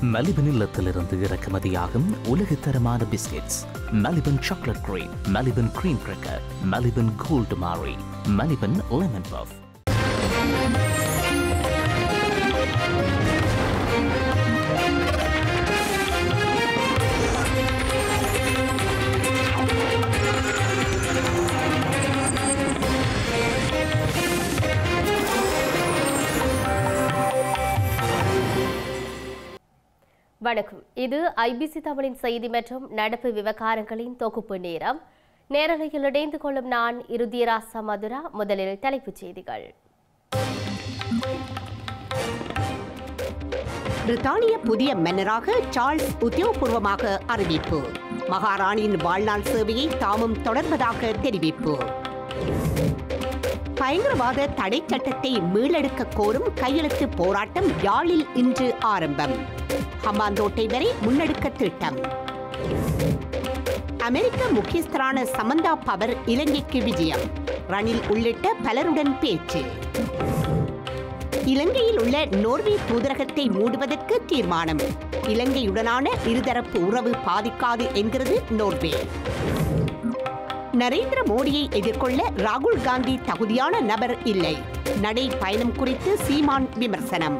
மலிபன் இல்லத்திலிருந்து இறக்குமதியாகும் உலகத்தரமான biscuits Maliban chocolate cream Maliban cream cracker Maliban gold Marie Maliban lemon puff வணக்கம் இது ஐபிசி தமிழின் செய்தி மற்றும் நடப்பு விவகாரங்களின் தொகுப்பு நேரம் நேரலையில் இணைந்து கொள்ளும் நான் இருதியராசா மதுரா முதலில் தலைப்புச் செய்திகள் பிரித்தானிய புதிய மன்னராக சார்ல்ஸ் உத்தியோகபூர்வமாக அறிவிப்பு மகாராணியின் வாழ்நாள் சேவையை தாமும் தொடர்வதாக தெரிவிப்பு பயங்கரவாத தடை சட்டத்தை மீளெடுக்க கோரும் கையெழுத்து போராட்டம் யாழில் இன்று ஆரம்பம் ஹம்பாந்தோட்டை வரை முன்னெடுக்க திட்டம் அமெரிக்க முக்கியஸ்தரான சமந்தா பவர் இலங்கைக்கு விஜயம் ரணில் உள்ளிட்ட பலருடன் பேச்சு இலங்கையில் உள்ள நோர்வே தூதரகத்தை மூடுவதற்கு தீர்மானம் இலங்கையுடனான இருதரப்பு உறவு பாதிக்காது என்கிறது நோர்வே நரேந்திர மோடியை எதிர்கொள்ள ராகுல் காந்தி தகுதியான நபர் இல்லை நடை பயணம் குறித்து சீமான் விமர்சனம்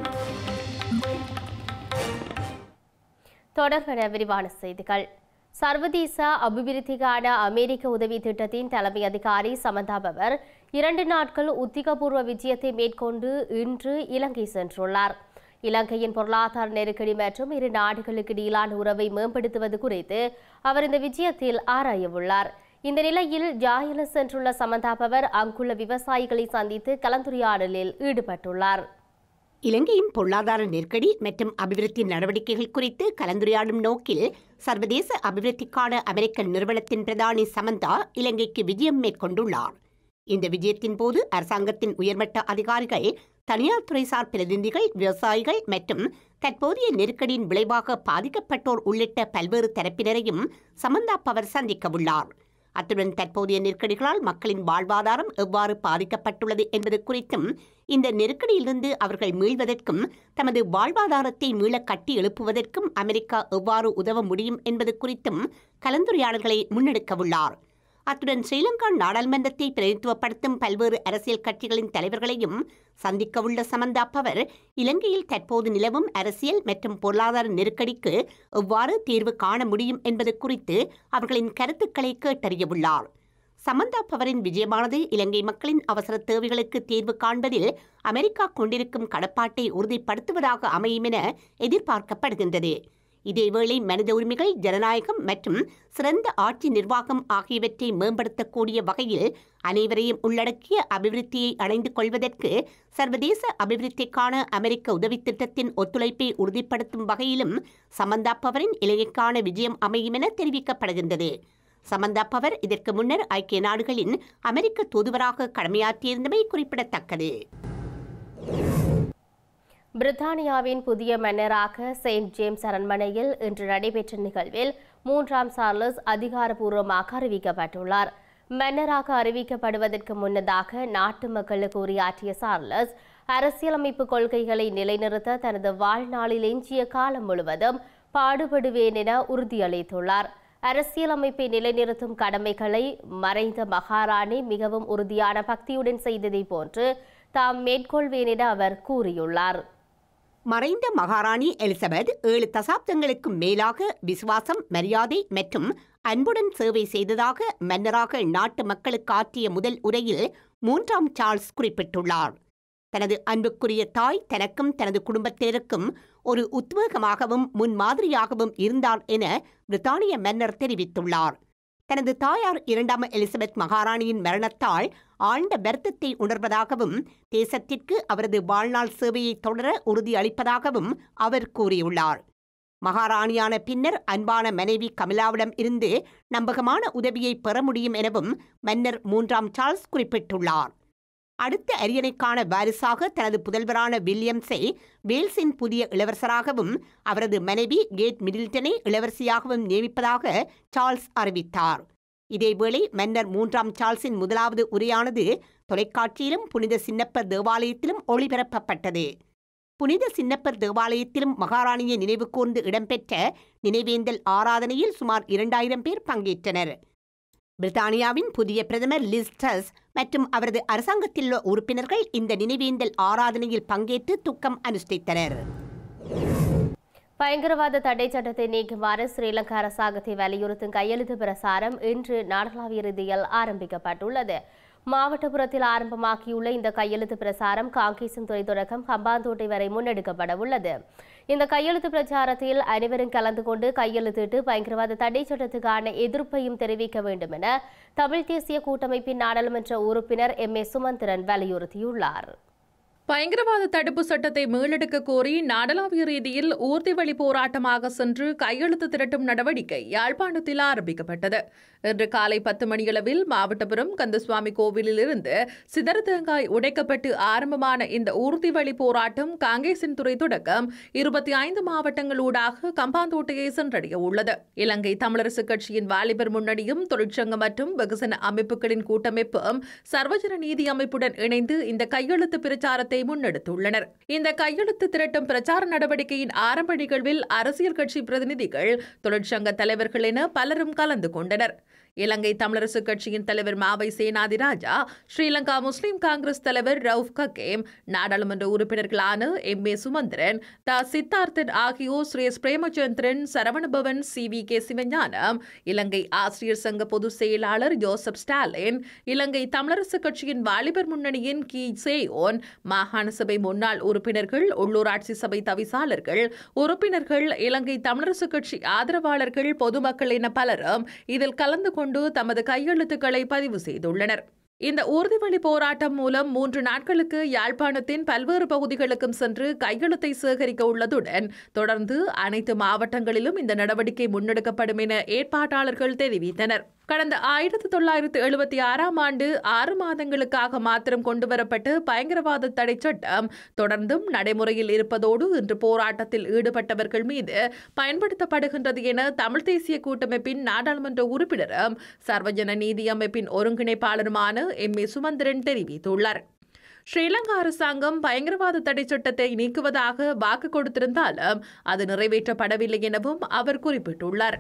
தொடர்பென விரிவான செய்திகள் சர்வதேச அபிவிருத்திக்கான அமெரிக்க உதவி திட்டத்தின் தலைமை அதிகாரி சமந்தா பவர் இரண்டு நாட்கள் உத்திகபூர்வ விஜயத்தை மேற்கொண்டு இன்று இலங்கை சென்றுள்ளார் இலங்கையின் பொருளாதார நெருக்கடி மற்றும் இரு நாடுகளுக்கு இடையிலான உறவை மேம்படுத்துவது குறித்து அவர் இந்த விஜயத்தில் ஆராயவுள்ளார் இந்த நிலையில் ஜாயில சென்றுள்ள சமந்தா பவர் அங்குள்ள விவசாயிகளை சந்தித்து கலந்துரையாடலில் ஈடுபட்டுள்ளார் இலங்கையின் பொருளாதார நெருக்கடி மற்றும் அபிவிருத்தி நடவடிக்கைகள் குறித்து கலந்துரையாடும் நோக்கில் சர்வதேச அபிவிருத்திக்கான அமெரிக்க நிறுவனத்தின் பிரதானி சமந்தா இலங்கைக்கு விஜயம் மேற்கொண்டுள்ளார் இந்த விஜயத்தின் போது அரசாங்கத்தின் உயர்மட்ட அதிகாரிகள் தனியார் துறைசார் பிரதிநிதிகள் விவசாயிகள் மற்றும் தற்போதைய நெருக்கடியின் விளைவாக பாதிக்கப்பட்டோர் உள்ளிட்ட பல்வேறு தரப்பினரையும் சமந்தா பவர் சந்திக்கவுள்ளார் அத்துடன் தற்போதைய நெருக்கடிகளால் மக்களின் வாழ்வாதாரம் எவ்வாறு பாதிக்கப்பட்டுள்ளது என்பது குறித்தும் இந்த நெருக்கடியிலிருந்து அவர்கள் மீள்வதற்கும் தமது வாழ்வாதாரத்தை மீள கட்டி எழுப்புவதற்கும் அமெரிக்கா எவ்வாறு உதவ முடியும் என்பது குறித்தும் கலந்துரையாடல்களை முன்னெடுக்கவுள்ளார் அத்துடன் ஸ்ரீலங்கா நாடாளுமன்றத்தை பிரதித்துவப்படுத்தும் பல்வேறு அரசியல் கட்சிகளின் தலைவர்களையும் சந்திக்கவுள்ள சமந்தா பவர் இலங்கையில் தற்போது நிலவும் அரசியல் மற்றும் பொருளாதார நெருக்கடிக்கு எவ்வாறு தீர்வு காண முடியும் என்பது குறித்து அவர்களின் கருத்துக்களை கேட்டறியவுள்ளார் சமந்தா பவரின் விஜயமானது இலங்கை மக்களின் அவசர தேவைகளுக்கு தீர்வு காண்பதில் அமெரிக்கா கொண்டிருக்கும் கடப்பாட்டை உறுதிப்படுத்துவதாக அமையும் என எதிர்பார்க்கப்படுகின்றது இதேவேளை மனித உரிமைகள் ஜனநாயகம் மற்றும் சிறந்த ஆட்சி நிர்வாகம் ஆகியவற்றை மேம்படுத்தக்கூடிய வகையில் அனைவரையும் உள்ளடக்கிய அபிவிருத்தியை அடைந்து கொள்வதற்கு சர்வதேச அபிவிருத்திக்கான அமெரிக்க உதவித் திட்டத்தின் ஒத்துழைப்பை உறுதிப்படுத்தும் வகையிலும் சமந்தா பவரின் இலங்கைக்கான விஜயம் அமையும் என தெரிவிக்கப்படுகின்றது சமந்தா பவர் இதற்கு முன்னர் ஐக்கிய நாடுகளின் அமெரிக்க தூதுவராக கடமையாற்றியிருந்தமை குறிப்பிடத்தக்கது பிரித்தானியாவின் புதிய மன்னராக செயின்ட் ஜேம்ஸ் அரண்மனையில் இன்று நடைபெற்ற நிகழ்வில் மூன்றாம் சார்லஸ் அதிகாரப்பூர்வமாக அறிவிக்கப்பட்டுள்ளார் மன்னராக அறிவிக்கப்படுவதற்கு முன்னதாக நாட்டு மக்களுக்கு உரையாற்றிய சார்லஸ் அரசியலமைப்பு கொள்கைகளை நிலைநிறுத்த தனது வாழ்நாளில் எஞ்சிய காலம் முழுவதும் பாடுபடுவேன் என உறுதியளித்துள்ளார் அரசியலமைப்பை நிலைநிறுத்தும் கடமைகளை மறைந்த மகாராணி மிகவும் உறுதியான பக்தியுடன் செய்ததை போன்று தாம் மேற்கொள்வேன் என அவர் கூறியுள்ளார் மறைந்த மகாராணி எலிசபெத் ஏழு தசாப்தங்களுக்கு மேலாக விசுவாசம் மரியாதை மற்றும் அன்புடன் சேவை செய்ததாக மன்னராக நாட்டு மக்களுக்கு ஆற்றிய முதல் உரையில் மூன்றாம் சார்ல்ஸ் குறிப்பிட்டுள்ளார் தனது அன்புக்குரிய தாய் தனக்கும் தனது குடும்பத்தினருக்கும் ஒரு உத்வேகமாகவும் முன்மாதிரியாகவும் இருந்தார் என பிரித்தானிய மன்னர் தெரிவித்துள்ளார் தனது தாயார் இரண்டாம் எலிசபெத் மகாராணியின் மரணத்தால் ஆழ்ந்த வருத்தத்தை உணர்வதாகவும் தேசத்திற்கு அவரது வாழ்நாள் சேவையை தொடர உறுதியளிப்பதாகவும் அவர் கூறியுள்ளார் மகாராணியான பின்னர் அன்பான மனைவி கமலாவிடம் இருந்து நம்பகமான உதவியை பெற முடியும் எனவும் மன்னர் மூன்றாம் சார்ல்ஸ் குறிப்பிட்டுள்ளார் அடுத்த அரியணைக்கான வாரிசாக தனது புதல்வரான வில்லியம்ஸை வேல்ஸின் புதிய இளவரசராகவும் அவரது மனைவி கேட் மிடில்டனை இளவரசியாகவும் நியமிப்பதாக சார்ல்ஸ் அறிவித்தார் இதேவேளை மன்னர் மூன்றாம் சார்ல்ஸின் முதலாவது உரையானது தொலைக்காட்சியிலும் புனித சின்னப்பர் தேவாலயத்திலும் ஒளிபரப்பப்பட்டது புனித சின்னப்பர் தேவாலயத்திலும் மகாராணியை நினைவு கூர்ந்து இடம்பெற்ற நினைவேந்தல் ஆராதனையில் சுமார் இரண்டாயிரம் பேர் பங்கேற்றனர் பிரித்தானியாவின் புதிய பிரதமர் லிஸ் ட்ரஸ் மற்றும் அவரது அரசாங்கத்தில் உள்ள உறுப்பினர்கள் இந்த நினைவேந்தல் ஆராதனையில் பங்கேற்று துக்கம் அனுஷ்டித்தனர் பயங்கரவாத தடை சட்டத்தை நீக்குமாறு ஸ்ரீலங்கா அரசாங்கத்தை வலியுறுத்தும் கையெழுத்து பிரசாரம் இன்று நாடளாவிய ரீதியில் ஆரம்பிக்கப்பட்டுள்ளது மாவட்டபுரத்தில் ஆரம்பமாகியுள்ள இந்த கையெழுத்து பிரசாரம் காங்கேசன்துறை தொடக்கம் ஹம்பாந்தோட்டை வரை முன்னெடுக்கப்பட உள்ளது இந்த கையெழுத்து பிரச்சாரத்தில் அனைவரும் கலந்து கொண்டு கையெழுத்திட்டு பயங்கரவாத தடை சட்டத்துக்கான எதிர்ப்பையும் தெரிவிக்க வேண்டும் என தமிழ் தேசிய கூட்டமைப்பின் நாடாளுமன்ற உறுப்பினர் எம் ஏ சுமந்திரன் வலியுறுத்தியுள்ளார் பயங்கரவாத தடுப்பு சட்டத்தை மீளெடுக்க கோரி நாடளாவிய ரீதியில் ஊர்திவழி போராட்டமாக சென்று கையெழுத்து திரட்டும் நடவடிக்கை யாழ்ப்பாணத்தில் ஆரம்பிக்கப்பட்டது இன்று காலை பத்து மணியளவில் மாவட்டபுரம் கந்தசுவாமி கோவிலில் இருந்து சிதற தேங்காய் உடைக்கப்பட்டு ஆரம்பமான இந்த ஊர்திவழி போராட்டம் காங்கேசன் துறை தொடக்கம் இருபத்தி ஐந்து மாவட்டங்களூடாக கம்பாந்தோட்டையை சென்றடைய உள்ளது இலங்கை தமிழரசு கட்சியின் வாலிபர் முன்னணியும் தொழிற்சங்கம் மற்றும் வெகுசன அமைப்புகளின் கூட்டமைப்பும் சர்வஜன நீதி அமைப்புடன் இணைந்து இந்த கையெழுத்து பிரச்சாரத்தை முன்னெடுத்துள்ளனர் இந்த கையெழுத்து திரட்டும் பிரச்சார நடவடிக்கையின் ஆரம்ப நிகழ்வில் அரசியல் கட்சி பிரதிநிதிகள் தொழிற்சங்க தலைவர்கள் என பலரும் கலந்து கொண்டனர் இலங்கை தமிழரசு கட்சியின் தலைவர் மாவை சேனாதிராஜா ஸ்ரீலங்கா முஸ்லிம் காங்கிரஸ் தலைவர் ரவுஃப் கக்கேம் நாடாளுமன்ற உறுப்பினர்களான M A Sumanthiran T Siddharthan ஆகியோர் Sri Premachandran Saravanabavan C V K Sivagnanam Ilankai ஆசிரியர் சங்க பொதுச் செயலாளர் ஜோசப் ஸ்டாலின் இலங்கை தமிழரசு கட்சியின் வாலிபர் முன்னணியின் கி சேயோன் மாகாண சபை முன்னாள் உறுப்பினர்கள் உள்ளூராட்சி சபை தவிசாளர்கள் உறுப்பினர்கள் இலங்கை தமிழரசு கட்சி ஆதரவாளர்கள் பொதுமக்கள் என பலரும் இதில் கலந்து கொண்டு தமது கையெழுத்துக்களை பதிவு செய்துள்ளனர் இந்த ஊர்திவழி போராட்டம் மூலம் மூன்று நாட்களுக்கு யாழ்ப்பாணத்தின் பல்வேறு பகுதிகளுக்கும் சென்று கையெழுத்தை சேகரிக்க உள்ளதுடன் தொடர்ந்து அனைத்து மாவட்டங்களிலும் இந்த நடவடிக்கை முன்னெடுக்கப்படும் என ஏற்பாட்டாளர்கள் தெரிவித்தனர் கடந்த ஆயிரத்தி தொள்ளாயிரத்து எழுபத்தி ஆறாம் ஆண்டு ஆறு மாதங்களுக்காக மாத்திரம் கொண்டுவரப்பட்ட பயங்கரவாத தடை சட்டம் தொடர்ந்தும் நடைமுறையில் இருப்பதோடு இன்று போராட்டத்தில் ஈடுபட்டவர்கள் மீது பயன்படுத்தப்படுகின்றது என தமிழ் தேசிய கூட்டமைப்பின் நாடாளுமன்ற உறுப்பினரும் சர்வஜன நீதி அமைப்பின் ஒருங்கிணைப்பாளருமான எம் ஏ சுமந்திரன் தெரிவித்துள்ளார் ஸ்ரீலங்கா அரசாங்கம் பயங்கரவாத தடை சட்டத்தை நீக்குவதாக வாக்கு கொடுத்திருந்தாலும் அது நிறைவேற்றப்படவில்லை எனவும் அவர் குறிப்பிட்டுள்ளார்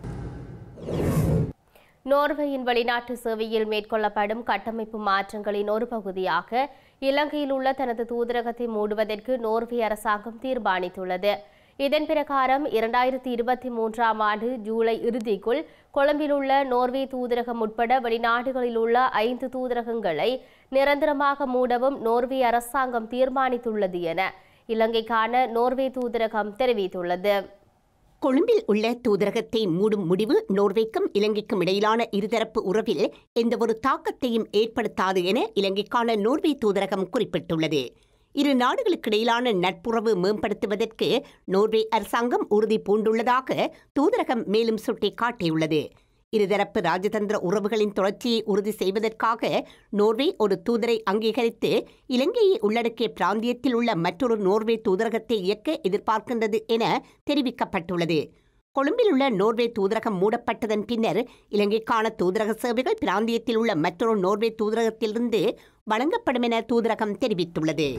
நோர்வேயின் வெளிநாட்டு சேவையில் மேற்கொள்ளப்படும் கட்டமைப்பு மாற்றங்களின் ஒரு பகுதியாக இலங்கையில் உள்ள தனது தூதரகத்தை மூடுவதற்கு நோர்வே அரசாங்கம் தீர்மானித்துள்ளது இதன் பிரகாரம் இரண்டாயிரத்தி இருபத்தி மூன்றாம் ஆண்டு ஜூலை இறுதிக்குள் கொழும்பில் உள்ள நோர்வே தூதரகம் உட்பட வெளிநாடுகளில் உள்ள ஐந்து தூதரகங்களை நிரந்தரமாக மூடவும் நோர்வே அரசாங்கம் தீர்மானித்துள்ளது என இலங்கைக்கான நோர்வே தூதரகம் தெரிவித்துள்ளது கொழும்பில் உள்ள தூதரகத்தை மூடும் முடிவு நோர்வேக்கும் இலங்கைக்கும் இடையிலான இருதரப்பு உறவில் எந்தவொரு தாக்கத்தையும் ஏற்படுத்தாது என இலங்கைக்கான நோர்வே தூதரகம் குறிப்பிட்டுள்ளது இரு நாடுகளுக்கிடையிலான நட்புறவு மேம்படுத்துவதற்கு நோர்வே அரசாங்கம் உறுதி பூண்டுள்ளதாக தூதரகம் மேலும் சுட்டிக்காட்டியுள்ளது இருதரப்பு ராஜதந்திர உறவுகளின் தொடர்ச்சியை உறுதி செய்வதற்காக நோர்வே ஒரு தூதரை அங்கீகரித்து இலங்கையை உள்ளடக்கிய பிராந்தியத்தில் உள்ள மற்றொரு நோர்வே தூதரகத்தை இயக்க எதிர்பார்க்கின்றது என தெரிவிக்கப்பட்டுள்ளது கொழும்பில் உள்ள நோர்வே தூதரகம் மூடப்பட்டதன் பின்னர் இலங்கைக்கான தூதரக சேவைகள் பிராந்தியத்தில் உள்ள மற்றொரு நோர்வே தூதரகத்திலிருந்து வழங்கப்படும் என தூதரகம் தெரிவித்துள்ளது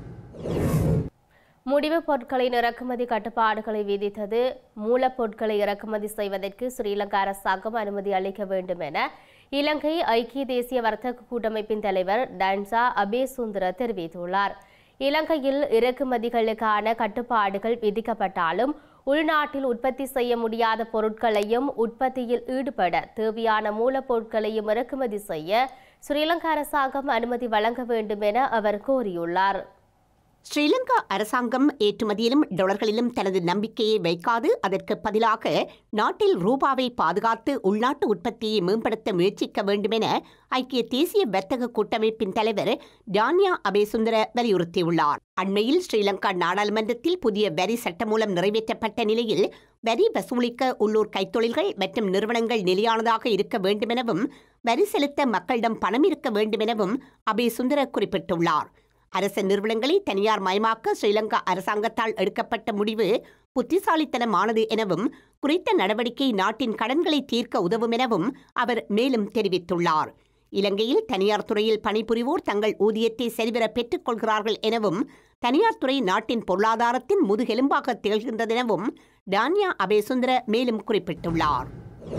முடிவுப் பொருட்களின் இறக்குமதி கட்டுப்பாடுகளை விதித்தது மூலப்பொருட்களை இறக்குமதி செய்வதற்கு ஸ்ரீலங்கா அரசாங்கம் அனுமதி அளிக்க வேண்டும் என இலங்கை ஐக்கிய தேசிய வர்த்தக கூட்டமைப்பின் தலைவர் டன்சா அபேசுந்தர தெரிவித்துள்ளார் இலங்கையில் இறக்குமதிகளுக்கான கட்டுப்பாடுகள் விதிக்கப்பட்டாலும் உள்நாட்டில் உற்பத்தி செய்ய முடியாத பொருட்களையும் உற்பத்தியில் ஈடுபட தேவையான மூலப்பொருட்களையும் இறக்குமதி செய்ய ஸ்ரீலங்கா அரசாங்கம் அனுமதி வழங்க வேண்டும் என அவர் கோரியுள்ளார் ஸ்ரீலங்கா அரசாங்கம் ஏற்றுமதியிலும் டாலர்களிலும் தனது நம்பிக்கையை வைக்காது அதற்கு பதிலாக நாட்டில் ரூபாவை பாதுகாத்து உள்நாட்டு உற்பத்தியை மேம்படுத்த முயற்சிக்க வேண்டுமென ஐக்கிய தேசிய வர்த்தக கூட்டமைப்பின் தலைவர் டான்யா அபேசுந்தர வலியுறுத்தியுள்ளார் அண்மையில் ஸ்ரீலங்கா நாடாளுமன்றத்தில் புதிய வரி சட்டம் மூலம் நிறைவேற்றப்பட்ட நிலையில் வரி வசூலிக்க உள்ளூர் கைத்தொழில்கள் மற்றும் நிறுவனங்கள் நிலையானதாக இருக்க வேண்டுமெனவும் வரி செலுத்த மக்களிடம் பணம் இருக்க வேண்டுமெனவும் அபேசுந்தர குறிப்பிட்டுள்ளார் அரச நிறுவனங்களை தனியார் மயமாக்க ஸ்ரீலங்கா அரசாங்கத்தால் எடுக்கப்பட்ட முடிவு புத்திசாலித்தனமானது எனவும் குறித்த நடவடிக்கை நாட்டின் கடன்களை தீர்க்க உதவும் எனவும் அவர் மேலும் தெரிவித்துள்ளார் இலங்கையில் தனியார் துறையில் பணிபுரிவோர் தங்கள் ஊதியத்தை சரிவர பெற்றுக் கொள்கிறார்கள் எனவும் தனியார் துறை நாட்டின் பொருளாதாரத்தின் முதுகெலும்பாக திகழ்கின்றதெனவும் டான்யா அபேசுந்தர மேலும் குறிப்பிட்டுள்ளார்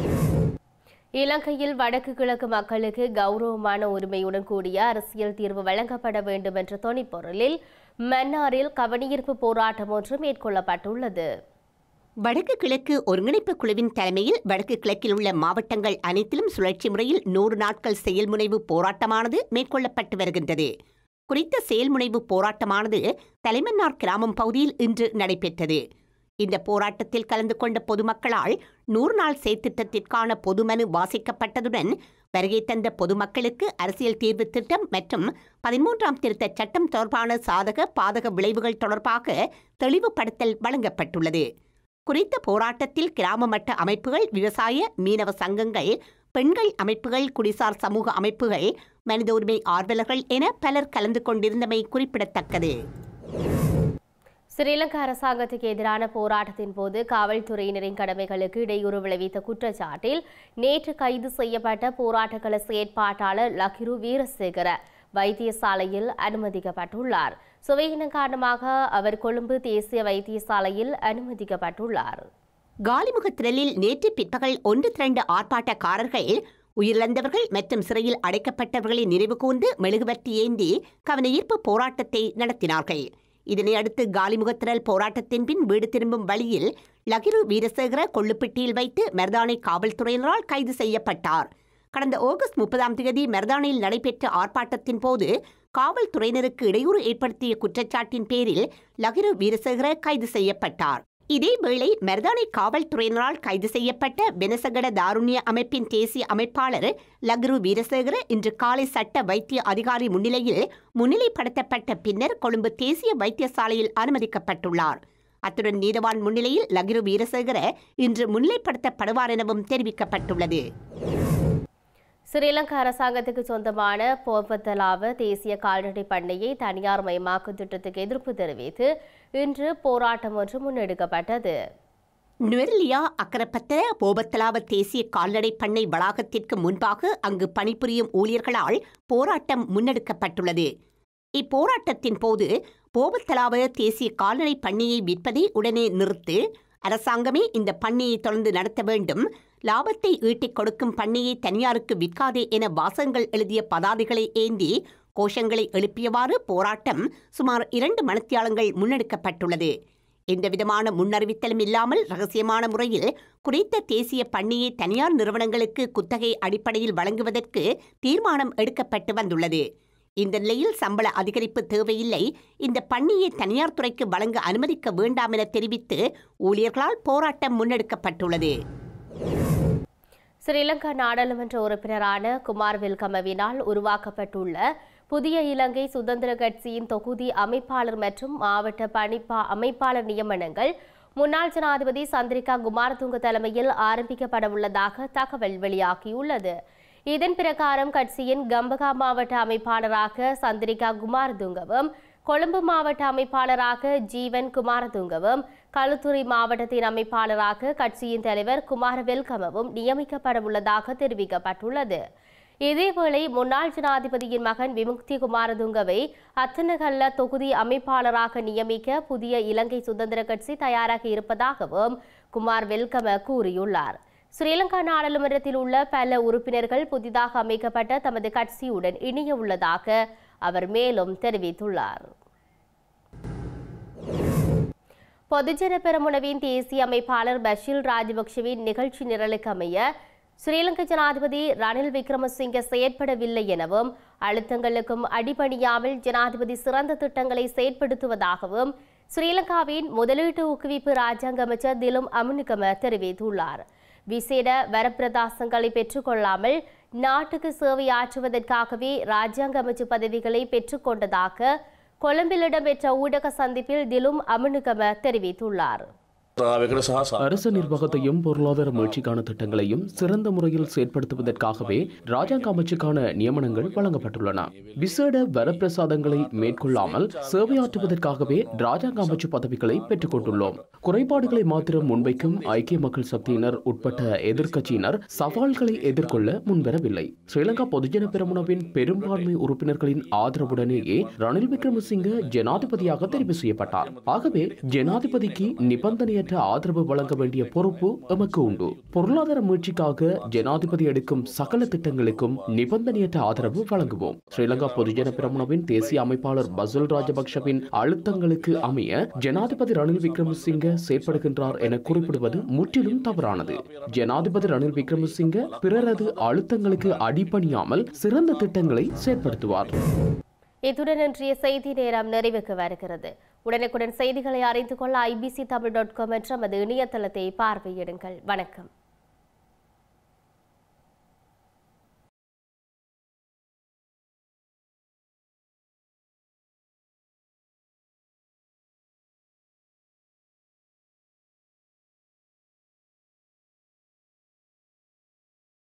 இலங்கையில் வடக்கு கிழக்கு மக்களுக்கு கௌரவமான உரிமையுடன் கூடிய அரசியல் தீர்வு வழங்கப்பட வேண்டும் என்ற தொனிப்பொருளில் மன்னாரில் கவனஈர்ப்பு போராட்டம் ஒன்று மேற்கொள்ளப்பட்டுள்ளது வடக்கு கிழக்கு ஒருங்கிணைப்பு குழுவின் தலைமையில் வடக்கு கிழக்கில் உள்ள மாவட்டங்கள் அனைத்திலும் சுழற்சி முறையில் நூறு நாட்கள் செயல்முனைவு போராட்டமானது மேற்கொள்ளப்பட்டு வருகின்றது குறித்த செயல்முனைவு போராட்டமானது தலைமன்னார் கிராமம் பகுதியில் இன்று நடைபெற்றது இந்த போராட்டத்தில் கலந்து கொண்ட பொதுமக்களால் நூறு நாள் செயற்திட்டத்திற்கான பொதுமனு வாசிக்கப்பட்டதுடன் வருகை தந்த பொதுமக்களுக்கு அரசியல் தீர்வு திட்டம் மற்றும் பதிமூன்றாம் திருத்தச் சட்டம் தொடர்பான சாதக பாதக விளைவுகள் தொடர்பாக தெளிவுபடுத்தல் வழங்கப்பட்டுள்ளது குறித்த போராட்டத்தில் கிராம மட்ட அமைப்புகள் விவசாய மீனவ சங்கங்கள் பெண்கள் அமைப்புகள் குடிசார் சமூக அமைப்புகள் மனித உரிமை ஆர்வலர்கள் என பலர் கலந்து கொண்டிருந்தமை குறிப்பிடத்தக்கது ஸ்ரீலங்கா அரசாங்கத்துக்கு எதிரான போராட்டத்தின் போது காவல்துறையினரின் கடமைகளுக்கு இடையூறு விளைவித்த குற்றச்சாட்டில் நேற்று கைது செய்யப்பட்ட போராட்டக்கள செயற்பாட்டாளர் லகிரு வீரசேகர வைத்தியசாலையில் அனுமதிக்கப்பட்டுள்ளார் சுவையினம் காரணமாக அவர் கொழும்பு தேசிய வைத்தியசாலையில் அனுமதிக்கப்பட்டுள்ளார் காலிமுகத்திரலில் நேற்று பிற்பகல் ஒன்று திரண்ட ஆர்ப்பாட்டக்காரர்கள் உயிரிழந்தவர்கள் மற்றும் சிறையில் அடைக்கப்பட்டவர்களை நினைவு கூர்ந்து மெழுகுவர்த்தி ஏந்தி கவனஈர்ப்பு போராட்டத்தை நடத்தினார்கள் இதனை அடுத்து காலிமுகத்திரல் போராட்டத்தின் பின் வீடு திரும்பும் வழியில் லகிரு வீரசேகர கொள்ளுப்பட்டியில் வைத்து மர்தானை காவல்துறையினரால் கைது செய்யப்பட்டார் கடந்த ஆகஸ்ட் முப்பதாம் தேதி மெர்தானில் நடைபெற்ற ஆர்ப்பாட்டத்தின் போது காவல்துறையினருக்கு இடையூறு ஏற்படுத்திய குற்றச்சாட்டின் பேரில் லகிரு வீரசேகர கைது செய்யப்பட்டார் இதேவேளை மெர்தானை காவல்துறையினரால் கைது செய்யப்பட்ட பெனசகட தாருண்ய அமைப்பின் தேசிய அமைப்பாளர் லக்ரு வீரசேகர இன்று காலை சட்ட வைத்திய அதிகாரி முன்னிலையில் முன்னிலைப்படுத்தப்பட்ட பின்னர் கொழும்பு தேசிய வைத்தியசாலையில் அனுமதிக்கப்பட்டுள்ளார் அத்துடன் நீதவான் முன்னிலையில் லக்ரு வீரசேகர இன்று முன்னிலைப்படுத்தப்படுவார் எனவும் தெரிவிக்கப்பட்டுள்ளது ஸ்ரீலங்கா அரசாங்கத்துக்கு சொந்தமான போபத்தலாவ தேசிய கால்நடை பண்ணையை தனியார் மயமாக்கும் திட்டத்துக்கு எதிர்ப்பு தெரிவித்து இன்று போராட்டம் ஒன்று முன்னெடுக்கப்பட்டது நுவரெலியா அக்கரப்பத்த போபத்தலாவ தேசிய கால்நடை பண்ணை வளாகத்திற்கு முன்பாக அங்கு பணிபுரியும் ஊழியர்களால் போராட்டம் முன்னெடுக்கப்பட்டுள்ளது இப்போராட்டத்தின் போது போபத்தலாவ தேசிய கால்நடை பண்ணையை விற்பதை உடனே நிறுத்து அரசாங்கமே இந்த பண்ணையை தொடர்ந்து நடத்த வேண்டும் லாபத்தை ஈட்டிக் கொடுக்கும் பண்ணையை தனியாருக்கு விற்காதே என வாசகங்கள் எழுதிய பதாதைகளை ஏந்தி கோஷங்களை எழுப்பியவாறு போராட்டம் சுமார் இரண்டு மணித்தியாலங்கள் முன்னெடுக்கப்பட்டுள்ளது எந்தவிதமான முன்னறிவித்தலும் இல்லாமல் ரகசியமான முறையில் குறித்த தேசிய பண்ணையை தனியார் நிறுவனங்களுக்கு குத்தகை அடிப்படையில் வழங்குவதற்கு தீர்மானம் எடுக்கப்பட்டு வந்துள்ளது இந்த நிலையில் சம்பள அதிகரிப்பு தேவையில்லை இந்த பண்ணையை தனியார் துறைக்கு வழங்க அனுமதிக்க வேண்டாம் என தெரிவித்து ஊழியர்களால் போராட்டம் முன்னெடுக்கப்பட்டுள்ளது ஸ்ரீலங்கா நாடாளுமன்ற உறுப்பினரான குமார் வெல்கமவினால் உருவாக்கப்பட்டுள்ள புதிய இலங்கை சுதந்திர கட்சியின் தொகுதி அமைப்பாளர் மற்றும் மாவட்ட பணிப்பா அமைப்பாளர் நியமனங்கள் முன்னாள் ஜனாதிபதி சந்திரிகா குமாரதுங்க தலைமையில் ஆரம்பிக்கப்பட உள்ளதாக தகவல் வெளியாகியுள்ளது இதன் பிரகாரம் கட்சியின் கம்பகா மாவட்ட அமைப்பாளராக சந்திரிகா குமாரதுங்கவும் கொழும்பு மாவட்ட அமைப்பாளராக ஜீவன் குமாரதுங்கவும் களுத்துறை மாவட்டத்தின் அமைப்பாளராக கட்சியின் தலைவர் குமார வெல்கமவும் நியமிக்கப்பட உள்ளதாக தெரிவிக்கப்பட்டுள்ளது இதேவேளை முன்னாள் ஜனாதிபதியின் மகன் விமுக்தி குமாரதுங்கவை அத்தனகல்ல தொகுதி அமைப்பாளராக நியமிக்க புதிய இலங்கை சுதந்திர கட்சி தயாராக இருப்பதாகவும் குமார் வெல்கம கூறியுள்ளார் ஸ்ரீலங்கா நாடாளுமன்றத்தில் உள்ள பல உறுப்பினர்கள் புதிதாக அமைக்கப்பட்ட தமது கட்சியுடன் இணைய உள்ளதாக அவர் மேலும் தெரிவித்துள்ளார் பொதுஜன பெரமுனவின் தேசிய அமைப்பாளர் பஷீல் ராஜபக்ஷவின் நிகழ்ச்சி நிரலுக்கு அமைய ஸ்ரீலங்கா ஜனாதிபதி ரணில் விக்ரமசிங்க செயற்படவில்லை எனவும் அழுத்தங்களுக்கும் அடிபணியாமல் ஜனாதிபதி சிறந்த திட்டங்களை செயற்படுத்துவதாகவும் ஸ்ரீலங்காவின் முதலீட்டு ஊக்குவிப்பு ராஜாங்க அமைச்சர் திலும் அமுனுகம தெரிவித்துள்ளார் விசேட வரப்பிரதாசங்களை பெற்றுக்கொள்ளாமல் நாட்டுக்கு சேவையாற்றுவதற்காகவே ராஜாங்க அமைச்சு பதவிகளை பெற்றுக்கொண்டதாக கொழும்பில் இடம்பெற்ற ஊடக சந்திப்பில் திலும் அமுனுகம தெரிவித்துள்ளார் තාවකට සහ සා அரச நிர்வாகத்தையும் பொருளாதார முயற்சிக்கான திட்டங்களையும் சிறந்த முறையில் செயற்படுத்துவதற்காகவே ராஜாங்க அமைச்சுக்கான நியமனங்கள் வழங்கப்பட்டுள்ளன விசேட வரப்பிரசாதங்களை மேற்கொள்ளாமல் சேவையாற்றுவதற்காகவே ராஜாங்க அமைச்சு பதவிகளை பெற்றுக் கொண்டுள்ளோம் குறைபாடுகளை மாத்திரம் முன்வைக்கும் ஐக்கிய மக்கள் சக்தியினர் உட்பட்ட எதிர்க்கட்சியினர் சவால்களை எதிர்கொள்ள முன்வரவில்லை ஸ்ரீலங்கா பொதுஜன பெரமுனவின் பெரும்பான்மை உறுப்பினர்களின் ஆதரவுடனேயே ரணில் விக்ரமசிங்க ஜனாதிபதியாக தெரிவு செய்யப்பட்டார் ஆகவே ஜனாதிபதிக்கு நிபந்தனையற்ற ஆதரவு வழங்க வேண்டிய பொறுப்பு எமக்கு உண்டு பொருளாதார முயற்சிக்காக ஜனாதிபதி எடுக்கும் சகல திட்டங்களுக்கும் நிபந்தனையற்ற ஆதரவு வழங்குவோம் ஸ்ரீலங்கா பொதுஜன பெரமுனவின் தேசிய அமைப்பாளர் பசுல் ராஜபக்ஷவின் அழுத்தங்களுக்கு அமைய ஜனாதிபதி ரணில் விக்ரமசிங்க செயற்படுகின்றார் என குறிப்பிடுவது முற்றிலும் தவறானது ஜனாதிபதி ரணில் விக்ரமசிங்க பிறரது அழுத்தங்களுக்கு அடிபணியாமல் சிறந்த திட்டங்களை செயற்படுத்துவார் இத்துடன் இன்றைய செய்தி நேரம் நிறைவுக்கு வருகிறது உடனுக்குடன் செய்திகளை அறிந்து கொள்ள ஐபிசி தமிழ் டாட் காம் என்ற நமது இணையதளத்தை பார்வையிடுங்கள் வணக்கம்